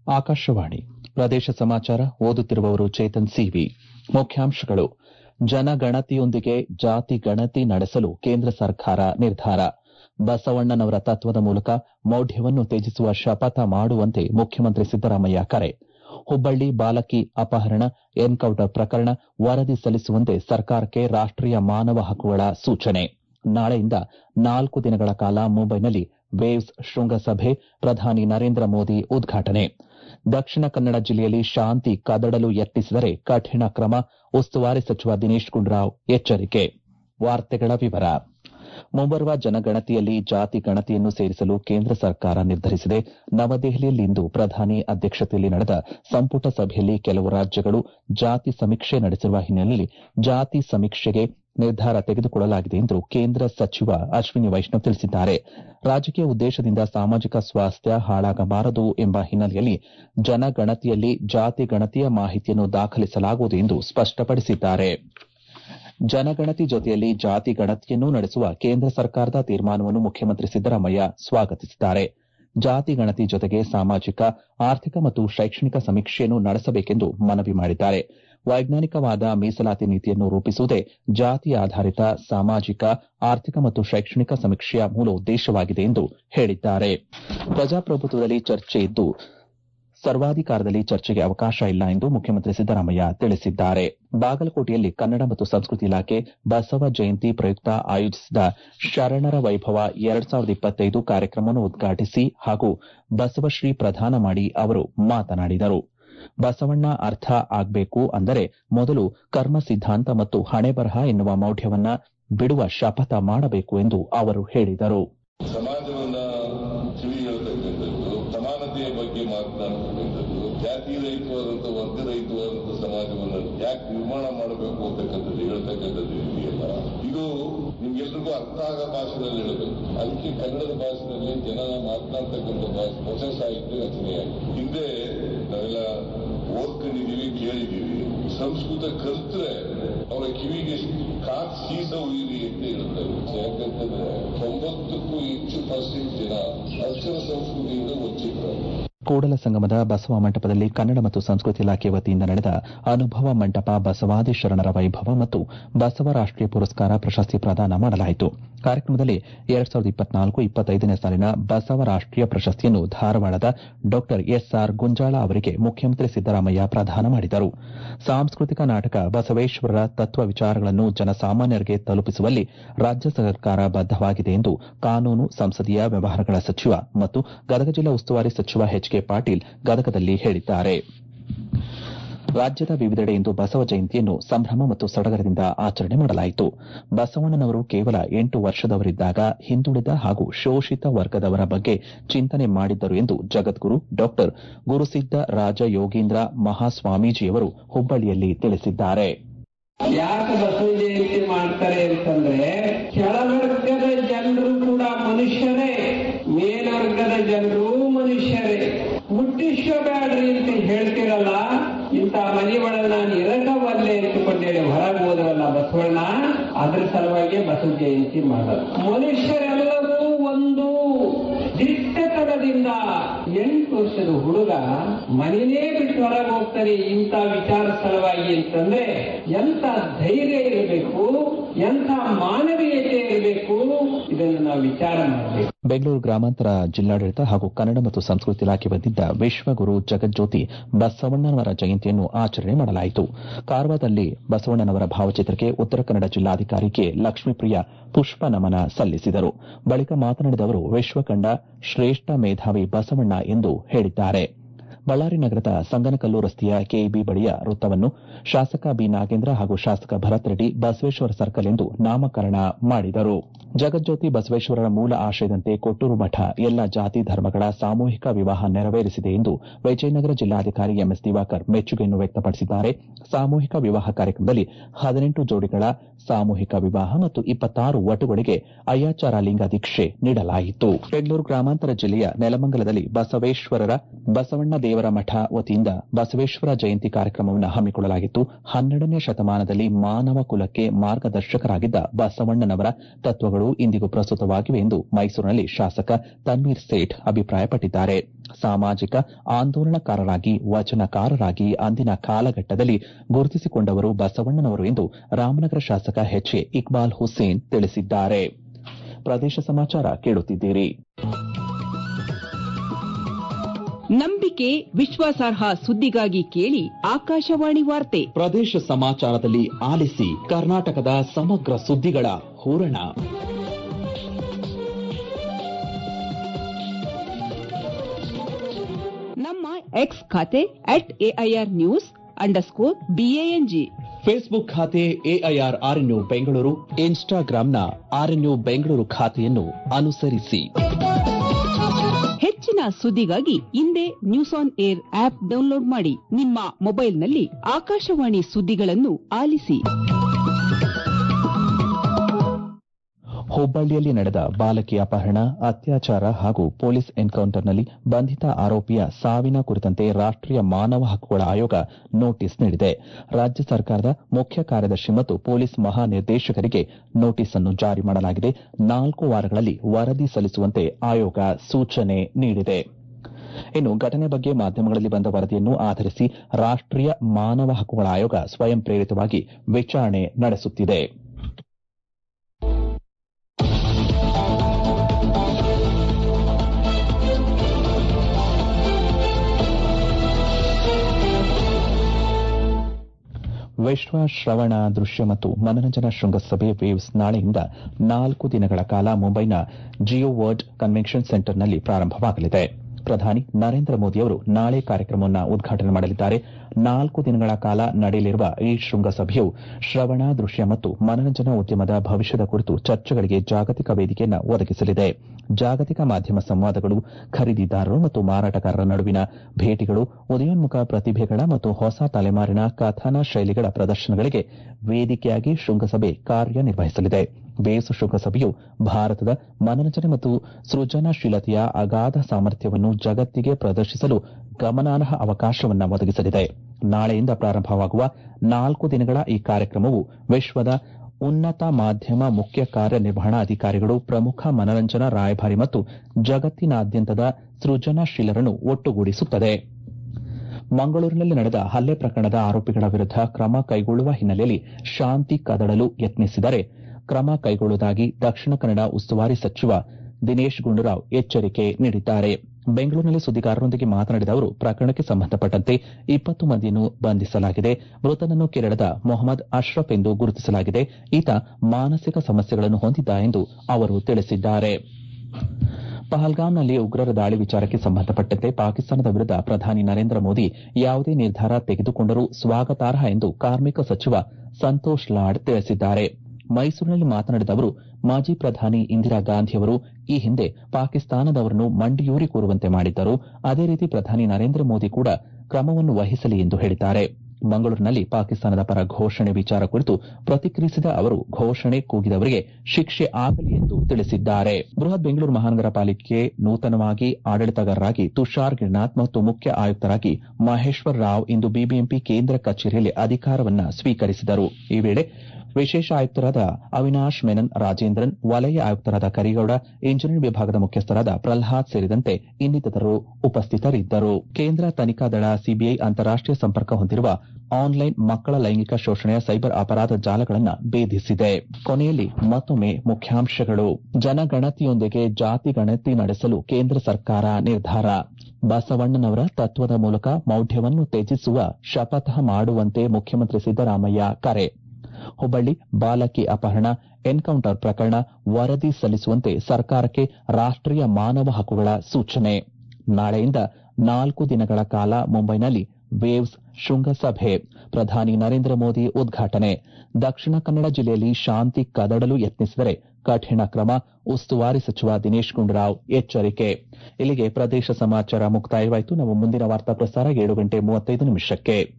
ಆಕಾಶವಾಣಿ ಪ್ರದೇಶ ಸಮಾಚಾರ ಓದುತ್ತಿರುವವರು ಚೇತನ್ ಸಿವಿ ಮುಖ್ಯಾಂಶಗಳು ಜನಗಣತಿಯೊಂದಿಗೆ ಜಾತಿ ಗಣತಿ ನಡೆಸಲು ಕೇಂದ್ರ ಸರ್ಕಾರ ನಿರ್ಧಾರ ಬಸವಣ್ಣನವರ ತತ್ವದ ಮೂಲಕ ಮೌಢ್ಯವನ್ನು ತ್ಯಜಿಸುವ ಶಪಥ ಮಾಡುವಂತೆ ಮುಖ್ಯಮಂತ್ರಿ ಸಿದ್ದರಾಮಯ್ಯ ಕರೆ ಹುಬ್ಬಳ್ಳಿ ಬಾಲಕಿ ಅಪಹರಣ ಎನ್ಕೌಂಟರ್ ಪ್ರಕರಣ ವರದಿ ಸಲ್ಲಿಸುವಂತೆ ಸರ್ಕಾರಕ್ಕೆ ರಾಷ್ಟೀಯ ಮಾನವ ಹಕ್ಕುಗಳ ಸೂಚನೆ ನಾಳೆಯಿಂದ ನಾಲ್ಕು ದಿನಗಳ ಕಾಲ ಮುಂಬೈನಲ್ಲಿ ವೇವ್ಸ್ ಶೃಂಗಸಭೆ ಪ್ರಧಾನಿ ನರೇಂದ್ರ ಮೋದಿ ಉದ್ಘಾಟನೆ ದಕ್ಷಿಣ ಕನ್ನಡ ಜಿಲ್ಲೆಯಲ್ಲಿ ಶಾಂತಿ ಕದಡಲು ಯತ್ನಿಸಿದರೆ ಕಠಿಣ ಕ್ರಮ ಉಸ್ತುವಾರಿ ಸಚಿವ ದಿನೇಶ್ ಗುಂಡೂರಾವ್ ಎಚ್ಚರಿಕೆ ವಾರ್ತೆಗಳ ವಿವರ ಮುಂಬರುವ ಜನಗಣತಿಯಲ್ಲಿ ಜಾತಿ ಗಣತಿಯನ್ನು ಸೇರಿಸಲು ಕೇಂದ್ರ ಸರ್ಕಾರ ನಿರ್ಧರಿಸಿದೆ ನವದೆಹಲಿಯಲ್ಲಿಂದು ಪ್ರಧಾನಿ ಅಧ್ಯಕ್ಷತೆಯಲ್ಲಿ ನಡೆದ ಸಂಪುಟ ಸಭೆಯಲ್ಲಿ ಕೆಲವು ರಾಜ್ಯಗಳು ಜಾತಿ ಸಮೀಕ್ಷೆ ನಡೆಸಿರುವ ಹಿನ್ನೆಲೆಯಲ್ಲಿ ಜಾತಿ ಸಮೀಕ್ಷೆಗೆ ನಿರ್ಧಾರ ತೆಗೆದುಕೊಳ್ಳಲಾಗಿದೆ ಎಂದು ಕೇಂದ್ರ ಸಚಿವ ಅಶ್ವಿನಿ ವೈಷ್ಣವ್ ತಿಳಿಸಿದ್ದಾರೆ ರಾಜಕೀಯ ಉದ್ದೇಶದಿಂದ ಸಾಮಾಜಿಕ ಸ್ವಾಸ್ಥ್ಯ ಹಾಳಾಗಬಾರದು ಎಂಬ ಹಿನ್ನೆಲೆಯಲ್ಲಿ ಜನಗಣತಿಯಲ್ಲಿ ಜಾತಿ ಗಣತಿಯ ಮಾಹಿತಿಯನ್ನು ದಾಖಲಿಸಲಾಗುವುದು ಎಂದು ಸ್ಪಷ್ಟಪಡಿಸಿದ್ದಾರೆ ಜನಗಣತಿ ಜೊತೆಯಲ್ಲಿ ಜಾತಿ ಗಣತಿಯನ್ನೂ ನಡೆಸುವ ಕೇಂದ್ರ ಸರ್ಕಾರದ ತೀರ್ಮಾನವನ್ನು ಮುಖ್ಯಮಂತ್ರಿ ಸಿದ್ದರಾಮಯ್ಯ ಸ್ವಾಗತಿಸಿದ್ದಾರೆ ಜಾತಿ ಗಣತಿ ಜೊತೆಗೆ ಸಾಮಾಜಿಕ ಆರ್ಥಿಕ ಮತ್ತು ಶೈಕ್ಷಣಿಕ ಸಮೀಕ್ಷೆಯನ್ನು ನಡೆಸಬೇಕೆಂದು ಮನವಿ ಮಾಡಿದ್ದಾರೆ ವೈಜ್ಞಾನಿಕವಾದ ಮೀಸಲಾತಿ ನೀತಿಯನ್ನು ರೂಪಿಸುವುದೇ ಜಾತಿ ಆಧಾರಿತ ಸಾಮಾಜಿಕ ಆರ್ಥಿಕ ಮತ್ತು ಶೈಕ್ಷಣಿಕ ಸಮೀಕ್ಷೆಯ ಮೂಲ ಉದ್ದೇಶವಾಗಿದೆ ಎಂದು ಹೇಳಿದ್ದಾರೆ ಪ್ರಜಾಪ್ರಭುತ್ವದಲ್ಲಿ ಚರ್ಚೆ ಇದ್ದು ಸರ್ವಾಧಿಕಾರದಲ್ಲಿ ಚರ್ಚೆಗೆ ಅವಕಾಶ ಇಲ್ಲ ಎಂದು ಮುಖ್ಯಮಂತ್ರಿ ಸಿದ್ದರಾಮಯ್ಯ ತಿಳಿಸಿದ್ದಾರೆ ಬಾಗಲಕೋಟೆಯಲ್ಲಿ ಕನ್ನಡ ಮತ್ತು ಸಂಸ್ಕೃತಿ ಇಲಾಖೆ ಬಸವ ಜಯಂತಿ ಪ್ರಯುಕ್ತ ಆಯೋಜಿಸಿದ ಶರಣರ ವೈಭವ ಎರಡ್ ಸಾವಿರದ ಇಪ್ಪತ್ತೈದು ಕಾರ್ಯಕ್ರಮವನ್ನು ಉದ್ಘಾಟಿಸಿ ಹಾಗೂ ಬಸವಶ್ರೀ ಪ್ರದಾನ ಮಾಡಿ ಅವರು ಮಾತನಾಡಿದರು ಬಸವಣ್ಣ ಅರ್ಥ ಆಗಬೇಕು ಅಂದರೆ ಮೊದಲು ಕರ್ಮ ಸಿದ್ದಾಂತ ಮತ್ತು ಹಣೆಬರಹ ಎನ್ನುವ ಮೌಢ್ಯವನ್ನ ಬಿಡುವ ಶಪಥ ಮಾಡಬೇಕು ಎಂದು ಅವರು ಹೇಳಿದರು ಸಮಾಜವನ್ನ ತಿಳಿ ಹೇಳ್ತಕ್ಕಂಥದ್ದು ಸಮಾನತೆಯ ಬಗ್ಗೆ ಮಾತನಾಡ್ತಕ್ಕಂಥದ್ದು ಜಾತಿ ರಹಿತವಾದಂಥ ವರ್ಗ ರಹಿತವಾದಂಥ ಸಮಾಜವನ್ನು ಯಾಕೆ ನಿರ್ಮಾಣ ಮಾಡಬೇಕು ಅಂತಕ್ಕಂಥದ್ದು ಹೇಳ್ತಕ್ಕಂಥದ್ದು ಇದೆಯಲ್ಲ ಇದು ನಿಮ್ಗೆಲ್ರಿಗೂ ಅರ್ಥ ಆಗೋ ಭಾಷೆಯಲ್ಲಿ ಹೇಳಬೇಕು ಅದಕ್ಕೆ ಕನ್ನಡದ ಭಾಷೆಯಲ್ಲಿ ಜನ ಮಾತನಾಡ್ತಕ್ಕಂಥ ಭಾಷೆ ಹೊಸ ಸಾಹಿತ್ಯ ರಚನೆಯಾಗಿದೆ ಹಿಂದೆ ನಾವೆಲ್ಲ ಓದ್ಕೊಂಡಿದೀವಿ ಕೇಳಿದೀವಿ ಸಂಸ್ಕೃತ ಕಲ್ತ್ರೆ ಅವರ ಕಿವಿಗೆ ಕಾತ್ ಸೀಸ ಉಯಿರಿ ಅಂತ ಹೇಳ್ತಾರೆ ಯಾಕಂತಂದ್ರೆ ತೊಂಬತ್ತಕ್ಕೂ ಹೆಚ್ಚು ಪರ್ಸೆಂಟ್ ಜನ ಅಕ್ಷರ ಸಂಸ್ಕೃತಿಯಿಂದ ವಂಚಿತರಾಗಿದ್ದಾರೆ ಕೂಡಲ ಸಂಗಮದ ಬಸವ ಮಂಟಪದಲ್ಲಿ ಕನ್ನಡ ಮತ್ತು ಸಂಸ್ಕೃತಿ ಇಲಾಖೆ ವತಿಯಿಂದ ನಡೆದ ಅನುಭವ ಮಂಟಪ ಬಸವಾದಿ ಶರಣರ ವೈಭವ ಮತ್ತು ಬಸವ ರಾಷ್ಟೀಯ ಪುರಸ್ಕಾರ ಪ್ರಶಸ್ತಿ ಪ್ರದಾನ ಮಾಡಲಾಯಿತು ಕಾರ್ಯಕ್ರಮದಲ್ಲಿ ಎರಡ್ ಸಾವಿರದ ಇಪ್ಪತ್ನಾಲ್ಕು ಇಪ್ಪತ್ತೈದನೇ ಸಾಲಿನ ಬಸವ ರಾಷ್ಟೀಯ ಪ್ರಶಸ್ತಿಯನ್ನು ಧಾರವಾಡದ ಡಾ ಎಸ್ಆರ್ ಗುಂಜಾಳ ಅವರಿಗೆ ಮುಖ್ಯಮಂತ್ರಿ ಸಿದ್ದರಾಮಯ್ಯ ಪ್ರದಾನ ಮಾಡಿದರು ಸಾಂಸ್ಕೃತಿಕ ನಾಟಕ ಬಸವೇಶ್ವರರ ತತ್ವ ವಿಚಾರಗಳನ್ನು ಜನಸಾಮಾನ್ಯರಿಗೆ ತಲುಪಿಸುವಲ್ಲಿ ರಾಜ್ಯ ಸರ್ಕಾರ ಬದ್ದವಾಗಿದೆ ಎಂದು ಕಾನೂನು ಸಂಸದೀಯ ವ್ಯವಹಾರಗಳ ಸಚಿವ ಮತ್ತು ಗದಗ ಜಿಲ್ಲಾ ಉಸ್ತುವಾರಿ ಸಚಿವ ಎಚ್ ಕೆ ಪಾಟೀಲ್ ಗದಗದಲ್ಲಿ ಹೇಳಿದ್ದಾರೆ ರಾಜ್ಯದ ವಿವಿಧೆಡೆ ಇಂದು ಬಸವ ಜಯಂತಿಯನ್ನು ಸಂಭ್ರಮ ಮತ್ತು ಸಡಗರದಿಂದ ಆಚರಣೆ ಮಾಡಲಾಯಿತು ಬಸವಣ್ಣನವರು ಕೇವಲ ಎಂಟು ವರ್ಷದವರಿದ್ದಾಗ ಹಿಂದುಳಿದ ಹಾಗೂ ಶೋಷಿತ ವರ್ಗದವರ ಬಗ್ಗೆ ಚಿಂತನೆ ಮಾಡಿದ್ದರು ಎಂದು ಜಗದ್ಗುರು ಡಾ ಗುರುಸಿದ್ದ ರಾಜ ಯೋಗೀಂದ್ರ ಮಹಾಸ್ವಾಮೀಜಿಯವರು ಹುಬ್ಬಳ್ಳಿಯಲ್ಲಿ ತಿಳಿಸಿದ್ದಾರೆ ಯಾಕೆ ಬಸವ ಜಯಂತಿ ಮಾಡ್ತಾರೆ ಅಂತಂದ್ರೆ ಕೆಳವರ್ಗದ ಜನರು ಕೂಡ ಮನುಷ್ಯರೇ ಮೇಲ್ವರ್ಗದ ಜನರು ಮನುಷ್ಯರೇ ಮುಟ್ಟಿಸ್ಕೋಬೇಡ್ರಿ ಅಂತ ಹೇಳ್ತಿರಲ್ಲ ಇಂಥ ಮನೆ ಒಳಗೆ ನಾನು ಇರಕವಲ್ಲೇ ಅಂತಕೊಂಡೇಳಿ ಹೊರಗೆ ಹೋದ್ರಲ್ಲ ಬಸವಣ್ಣ ಅದ್ರ ಸಲುವಾಗಿ ಬಸವ ಜಯಂತಿ ಮಾಡೋದು ಮನುಷ್ಯರೆಲ್ಲರೂ ಒಂದು ದಿಟ್ಟತನದಿಂದ ಎಂಟು ವರ್ಷದ ಹುಡುಗ ಮನೆಯೇ ಬಿಟ್ಟು ಹೊರಗೆ ಹೋಗ್ತಾರೆ ಇಂಥ ವಿಚಾರ ಸಲುವಾಗಿ ಅಂತಂದ್ರೆ ಎಂತ ಧೈರ್ಯ ಇರಬೇಕು ಎಂಥ ಮಾನವೀಯತೆ ಇರಬೇಕು ಇದನ್ನು ನಾವು ವಿಚಾರ ಮಾಡಬೇಕು ಬೆಂಗಳೂರು ಗ್ರಾಮಾಂತರ ಜಿಲ್ಲಾಡಳಿತ ಹಾಗೂ ಕನ್ನಡ ಮತ್ತು ಸಂಸ್ಕೃತಿ ಇಲಾಖೆ ವತಿಯಿಂದ ವಿಶ್ವಗುರು ಜಗಜ್ಯೋತಿ ಬಸವಣ್ಣನವರ ಜಯಂತಿಯನ್ನು ಆಚರಣೆ ಮಾಡಲಾಯಿತು ಕಾರವಾರದಲ್ಲಿ ಬಸವಣ್ಣನವರ ಭಾವಚಿತ್ರಕ್ಕೆ ಉತ್ತರ ಕನ್ನಡ ಜಿಲ್ಲಾಧಿಕಾರಿ ಕೆ ಲಕ್ಷ್ಮೀಪ್ರಿಯ ಪುಷ್ಪ ನಮನ ಸಲ್ಲಿಸಿದರು ಬಳಿಕ ಮಾತನಾಡಿದ ಅವರು ವಿಶ್ವ ಕಂಡ ಶ್ರೇಷ್ಠ ಮೇಧಾವಿ ಬಸವಣ್ಣ ಎಂದು ಹೇಳಿದ್ದಾರೆ ಬಳ್ಳಾರಿ ನಗರದ ಸಂಗನಕಲ್ಲು ರಸ್ತೆಯ ಕೆಇಬಿ ಬಳಿಯ ವೃತ್ತವನ್ನು ಶಾಸಕ ಬಿ ನಾಗೇಂದ್ರ ಹಾಗೂ ಶಾಸಕ ಭರತ್ ರೆಡ್ಡಿ ಬಸವೇಶ್ವರ ಸರ್ಕಲ್ ಎಂದು ನಾಮಕರಣ ಮಾಡಿದರು ಜಗಜ್ಯೋತಿ ಬಸವೇಶ್ವರರ ಮೂಲ ಆಶಯದಂತೆ ಕೊಟ್ಟೂರು ಮಠ ಎಲ್ಲ ಜಾತಿ ಧರ್ಮಗಳ ಸಾಮೂಹಿಕ ವಿವಾಹ ನೆರವೇರಿಸಿದೆ ಎಂದು ವಿಜಯನಗರ ಜಿಲ್ಲಾಧಿಕಾರಿ ಎಂಎಸ್ ದಿವಾಕರ್ ಮೆಚ್ಚುಗೆಯನ್ನು ವ್ಯಕ್ತಪಡಿಸಿದ್ದಾರೆ ಸಾಮೂಹಿಕ ವಿವಾಹ ಕಾರ್ಯಕ್ರಮದಲ್ಲಿ ಹದಿನೆಂಟು ಜೋಡಿಗಳ ಸಾಮೂಹಿಕ ವಿವಾಹ ಮತ್ತು ಇಪ್ಪತ್ತಾರು ವಟುಗಳಿಗೆ ಅಯ್ಯಾಚಾರ ಲಿಂಗ ದೀಕ್ಷೆ ನೀಡಲಾಯಿತು ಬೆಂಗಳೂರು ಗ್ರಾಮಾಂತರ ಜಿಲ್ಲೆಯ ನೆಲಮಂಗಲದಲ್ಲಿ ಬಸವೇಶ್ವರರ ಬಸವಣ್ಣ ದೇವರ ದೇವರಮಠ ವತಿಯಿಂದ ಬಸವೇಶ್ವರ ಜಯಂತಿ ಕಾರ್ಯಕ್ರಮವನ್ನು ಹಮ್ಮಿಕೊಳ್ಳಲಾಗಿತ್ತು ಹನ್ನೆರಡನೇ ಶತಮಾನದಲ್ಲಿ ಮಾನವ ಕುಲಕ್ಕೆ ಮಾರ್ಗದರ್ಶಕರಾಗಿದ್ದ ಬಸವಣ್ಣನವರ ತತ್ವಗಳು ಇಂದಿಗೂ ಪ್ರಸ್ತುತವಾಗಿವೆ ಎಂದು ಮೈಸೂರಿನಲ್ಲಿ ಶಾಸಕ ತನ್ವೀರ್ ಸೇಠ್ ಅಭಿಪ್ರಾಯಪಟ್ಟಿದ್ದಾರೆ ಸಾಮಾಜಿಕ ಆಂದೋಲನಕಾರರಾಗಿ ವಚನಕಾರರಾಗಿ ಅಂದಿನ ಕಾಲಘಟ್ಟದಲ್ಲಿ ಗುರುತಿಸಿಕೊಂಡವರು ಬಸವಣ್ಣನವರು ಎಂದು ರಾಮನಗರ ಶಾಸಕ ಎಚ್ ಎ ಇಕ್ಬಾಲ್ ಹುಸೇನ್ ತಿಳಿಸಿದ್ದಾರೆ ಪ್ರದೇಶ ಸಮಾಚಾರ ಕೇಳುತ್ತಿದ್ದೀರಿ ನಂಬಿಕೆ ವಿಶ್ವಾಸಾರ್ಹ ಸುದ್ದಿಗಾಗಿ ಕೇಳಿ ಆಕಾಶವಾಣಿ ವಾರ್ತೆ ಪ್ರದೇಶ ಸಮಾಚಾರದಲ್ಲಿ ಆಲಿಸಿ ಕರ್ನಾಟಕದ ಸಮಗ್ರ ಸುದ್ದಿಗಳ ಹೂರಣ ನಮ್ಮ ಎಕ್ಸ್ ಖಾತೆ at AIR news underscore BANG Facebook ಖಾತೆ ಎಐಆರ್ ಆರ್ಎನ್ಯು ಬೆಂಗಳೂರು ಇನ್ಸ್ಟಾಗ್ರಾಂನ ಆರ್ಎನ್ಯು ಬೆಂಗಳೂರು ಖಾತೆಯನ್ನು ಅನುಸರಿಸಿ ಹೆಚ್ಚಿನ ಸುದ್ದಿಗಾಗಿ ಹಿಂದೆ news on air app download ಮಾಡಿ ನಿಮ್ಮ ಮೊಬೈಲ್ನಲ್ಲಿ ಆಕಾಶವಾಣಿ ಸುದ್ದಿಗಳನ್ನು ಆಲಿಸಿ ಹುಬ್ಬಳ್ಳಿಯಲ್ಲಿ ನಡೆದ ಬಾಲಕಿ ಅಪಹರಣ ಅತ್ಯಾಚಾರ ಹಾಗೂ ಪೊಲೀಸ್ ಎನ್ಕೌಂಟರ್ನಲ್ಲಿ ಬಂಧಿತ ಆರೋಪಿಯ ಸಾವಿನ ಕುರಿತಂತೆ ರಾಷ್ಟೀಯ ಮಾನವ ಹಕ್ಕುಗಳ ಆಯೋಗ ನೋಟಿಸ್ ನೀಡಿದೆ ರಾಜ್ಯ ಸರ್ಕಾರದ ಮುಖ್ಯ ಕಾರ್ಯದರ್ಶಿ ಮತ್ತು ಪೊಲೀಸ್ ಮಹಾನಿರ್ದೇಶಕರಿಗೆ ನೋಟಿಸ್ ಅನ್ನು ಜಾರಿ ಮಾಡಲಾಗಿದೆ ನಾಲ್ಕು ವಾರಗಳಲ್ಲಿ ವರದಿ ಸಲ್ಲಿಸುವಂತೆ ಆಯೋಗ ಸೂಚನೆ ನೀಡಿದೆ ಇನ್ನು ಘಟನೆ ಬಗ್ಗೆ ಮಾಧ್ಯಮಗಳಲ್ಲಿ ಬಂದ ವರದಿಯನ್ನು ಆಧರಿಸಿ ರಾಷ್ಟೀಯ ಮಾನವ ಹಕ್ಕುಗಳ ಆಯೋಗ ಸ್ವಯಂ ಪ್ರೇರಿತವಾಗಿ ವಿಚಾರಣೆ ನಡೆಸುತ್ತಿದೆ ವಿಶ್ವ ಶ್ರವಣ ದೃಶ್ಯ ಮತ್ತು ಮನರಂಜನಾ ಶೃಂಗಸಭೆ ವೇವ್ಸ್ ನಾಳೆಯಿಂದ ನಾಲ್ಕು ದಿನಗಳ ಕಾಲ ಮುಂಬೈನ ಜಿಯೋ ವರ್ಲ್ಡ್ ಕನ್ವೆನ್ಷನ್ ಸೆಂಟರ್ನಲ್ಲಿ ಪ್ರಾರಂಭವಾಗಲಿದೆ ಪ್ರಧಾನಿ ನರೇಂದ್ರ ಮೋದಿ ಅವರು ನಾಳೆ ಕಾರ್ಯಕ್ರಮವನ್ನು ಉದ್ಘಾಟನೆ ಮಾಡಲಿದ್ದಾರೆ ನಾಲ್ಕು ದಿನಗಳ ಕಾಲ ನಡೆಯಲಿರುವ ಈ ಶೃಂಗಸಭೆಯು ಶ್ರವಣ ದೃಶ್ಯ ಮತ್ತು ಮನರಂಜನಾ ಉದ್ಯಮದ ಭವಿಷ್ಯದ ಕುರಿತು ಚರ್ಚೆಗಳಿಗೆ ಜಾಗತಿಕ ವೇದಿಕೆಯನ್ನು ಒದಗಿಸಲಿದೆ ಜಾಗತಿಕ ಮಾಧ್ಯಮ ಸಂವಾದಗಳು ಖರೀದಿದಾರರು ಮತ್ತು ಮಾರಾಟಗಾರರ ನಡುವಿನ ಭೇಟಿಗಳು ಉದಯೋನ್ಮುಖ ಪ್ರತಿಭೆಗಳ ಮತ್ತು ಹೊಸ ತಲೆಮಾರಿನ ಕಥನ ಶೈಲಿಗಳ ಪ್ರದರ್ಶನಗಳಿಗೆ ವೇದಿಕೆಯಾಗಿ ಶೃಂಗಸಭೆ ಕಾರ್ಯನಿರ್ವಹಿಸಲಿದೆ ಬೇಸ್ ಶೃಂಗಸಭೆಯು ಭಾರತದ ಮನರಂಜನೆ ಮತ್ತು ಸೃಜನಶೀಲತೆಯ ಅಗಾಧ ಸಾಮರ್ಥ್ಯವನ್ನು ಜಗತ್ತಿಗೆ ಪ್ರದರ್ಶಿಸಲು ಗಮನಾರ್ಹ ಅವಕಾಶವನ್ನು ಒದಗಿಸಲಿದೆ ನಾಳೆಯಿಂದ ಪ್ರಾರಂಭವಾಗುವ ನಾಲ್ಕು ದಿನಗಳ ಈ ಕಾರ್ಯಕ್ರಮವು ವಿಶ್ವದ ಉನ್ನತ ಮಾಧ್ಯಮ ಮುಖ್ಯ ಕಾರ್ಯನಿರ್ವಹಣಾಧಿಕಾರಿಗಳು ಪ್ರಮುಖ ಮನರಂಜನಾ ರಾಯಭಾರಿ ಮತ್ತು ಜಗತ್ತಿನಾದ್ಯಂತದ ಸೃಜನಶೀಲರನ್ನು ಒಟ್ಟುಗೂಡಿಸುತ್ತದೆ ಮಂಗಳೂರಿನಲ್ಲಿ ನಡೆದ ಹಲ್ಲೆ ಪ್ರಕರಣದ ಆರೋಪಿಗಳ ವಿರುದ್ಧ ಕ್ರಮ ಕೈಗೊಳ್ಳುವ ಹಿನ್ನೆಲೆಯಲ್ಲಿ ಶಾಂತಿ ಕದಡಲು ಯತ್ನಿಸಿದರೆ ಕ್ರಮ ಕೈಗೊಳ್ಳುವುದಾಗಿ ದಕ್ಷಿಣ ಕನ್ನಡ ಉಸ್ತುವಾರಿ ಸಚಿವ ದಿನೇಶ್ ಗುಂಡೂರಾವ್ ಎಚ್ಚರಿಕೆ ನೀಡಿದ್ದಾರೆ ಬೆಂಗಳೂರಿನಲ್ಲಿ ಸುದ್ದಿಗಾರರೊಂದಿಗೆ ಮಾತನಾಡಿದ ಅವರು ಪ್ರಕರಣಕ್ಕೆ ಸಂಬಂಧಪಟ್ಟಂತೆ ಇಪ್ಪತ್ತು ಮಂದಿಯನ್ನು ಬಂಧಿಸಲಾಗಿದೆ ಮೃತನನ್ನು ಕೇರಳದ ಮೊಹಮ್ಮದ್ ಅಶ್ರಫ್ ಎಂದು ಗುರುತಿಸಲಾಗಿದೆ ಈತ ಮಾನಸಿಕ ಸಮಸ್ಯೆಗಳನ್ನು ಹೊಂದಿದ್ದ ಎಂದು ಅವರು ತಿಳಿಸಿದ್ದಾರೆ ಪಹಲ್ಗಾಮ್ನಲ್ಲಿ ಉಗ್ರರ ದಾಳಿ ವಿಚಾರಕ್ಕೆ ಸಂಬಂಧಪಟ್ಟಂತೆ ಪಾಕಿಸ್ತಾನದ ವಿರುದ್ಧ ಪ್ರಧಾನಿ ನರೇಂದ್ರ ಮೋದಿ ಯಾವುದೇ ನಿರ್ಧಾರ ತೆಗೆದುಕೊಂಡರೂ ಸ್ವಾಗತಾರ್ಹ ಎಂದು ಕಾರ್ಮಿಕ ಸಚಿವ ಸಂತೋಷ್ ಲಾಡ್ ತಿಳಿಸಿದ್ದಾರೆ ಮೈಸೂರಿನಲ್ಲಿ ಮಾತನಾಡಿದ ಅವರು ಮಾಜಿ ಪ್ರಧಾನಿ ಇಂದಿರಾ ಗಾಂಧಿಯವರು ಈ ಹಿಂದೆ ಪಾಕಿಸ್ತಾನದವರನ್ನು ಮಂಡಿಯೂರಿ ಕೂರುವಂತೆ ಮಾಡಿದ್ದರು ಅದೇ ರೀತಿ ಪ್ರಧಾನಿ ನರೇಂದ್ರ ಮೋದಿ ಕೂಡ ಕ್ರಮವನ್ನು ವಹಿಸಲಿ ಎಂದು ಹೇಳಿದ್ದಾರೆ ಮಂಗಳೂರಿನಲ್ಲಿ ಪಾಕಿಸ್ತಾನದ ಪರ ಘೋಷಣೆ ವಿಚಾರ ಕುರಿತು ಪ್ರತಿಕ್ರಿಯಿಸಿದ ಅವರು ಘೋಷಣೆ ಕೂಗಿದವರಿಗೆ ಶಿಕ್ಷೆ ಆಗಲಿ ಎಂದು ತಿಳಿಸಿದ್ದಾರೆ ಬೃಹತ್ ಬೆಂಗಳೂರು ಮಹಾನಗರ ಪಾಲಿಕೆ ನೂತನವಾಗಿ ಆಡಳಿತಗಾರರಾಗಿ ತುಷಾರ್ ಗಿರ್ನಾಥ್ ಮತ್ತು ಮುಖ್ಯ ಆಯುಕ್ತರಾಗಿ ಮಹೇಶ್ವರ್ ರಾವ್ ಇಂದು ಬಿಬಿಎಂಪಿ ಕೇಂದ್ರ ಕಚೇರಿಯಲ್ಲಿ ಅಧಿಕಾರವನ್ನು ಸ್ವೀಕರಿಸಿದರು ಈ ವೇಳೆ ವಿಶೇಷ ಆಯುಕ್ತರಾದ ಅವಿನಾಶ್ ಮೆನನ್ ರಾಜೇಂದ್ರನ್ ವಲಯ ಆಯುಕ್ತರಾದ ಕರಿಗೌಡ ಇಂಜಿನಿಯರಿಂಗ್ ವಿಭಾಗದ ಮುಖ್ಯಸ್ಥರಾದ ಪ್ರಲ್ಹಾದ್ ಸೇರಿದಂತೆ ಇನ್ನಿತರರು ಉಪಸ್ಥಿತರಿದ್ದರು ಕೇಂದ್ರ ತನಿಖಾ ದಳ ಸಿಬಿಐ ಅಂತಾರಾಷ್ಟೀಯ ಸಂಪರ್ಕ ಹೊಂದಿರುವ ಆನ್ಲೈನ್ ಮಕ್ಕಳ ಲೈಂಗಿಕ ಶೋಷಣೆಯ ಸೈಬರ್ ಅಪರಾಧ ಜಾಲಗಳನ್ನು ಭೇದಿಸಿದೆ ಕೊನೆಯಲ್ಲಿ ಮತ್ತೊಮ್ಮೆ ಮುಖ್ಯಾಂಶಗಳು ಜನಗಣತಿಯೊಂದಿಗೆ ಜಾತಿ ಗಣತಿ ನಡೆಸಲು ಕೇಂದ್ರ ಸರ್ಕಾರ ನಿರ್ಧಾರ ಬಸವಣ್ಣನವರ ತತ್ವದ ಮೂಲಕ ಮೌಢ್ಯವನ್ನು ತ್ಯಜಿಸುವ ಶಪಥ ಮಾಡುವಂತೆ ಮುಖ್ಯಮಂತ್ರಿ ಸಿದ್ದರಾಮಯ್ಯ ಕರೆ ಹುಬ್ಬಳ್ಳಿ ಬಾಲಕಿ ಅಪಹರಣ ಎನ್ಕೌಂಟರ್ ಪ್ರಕರಣ ವರದಿ ಸಲ್ಲಿಸುವಂತೆ ಸರ್ಕಾರಕ್ಕೆ ರಾಷ್ಟೀಯ ಮಾನವ ಹಕ್ಕುಗಳ ಸೂಚನೆ ನಾಳೆಯಿಂದ ನಾಲ್ಕು ದಿನಗಳ ಕಾಲ ಮುಂಬೈನಲ್ಲಿ ವೇವ್ಸ್ ಶೃಂಗಸಭೆ ಪ್ರಧಾನಿ ನರೇಂದ್ರ ಮೋದಿ ಉದ್ಘಾಟನೆ ದಕ್ಷಿಣ ಕನ್ನಡ ಜಿಲ್ಲೆಯಲ್ಲಿ ಶಾಂತಿ ಕದಡಲು ಯತ್ನಿಸಿದರೆ ಕಠಿಣ ಕ್ರಮ ಉಸ್ತುವಾರಿ ಸಚಿವ ದಿನೇಶ್ ಗುಂಡೂರಾವ್ ಎಚ್ಚರಿಕೆ ಇಲ್ಲಿಗೆ ಪ್ರದೇಶ ಸಮಾಚಾರ ಮುಕ್ತಾಯವಾಯಿತು ನಮ್ಮ ಮುಂದಿನ ವಾರ್ತಾ ಪ್ರಸಾರ ಏಳು ಗಂಟೆ ಮೂವತ್ತೈದು ನಿಮಿಷಕ್ಕೆ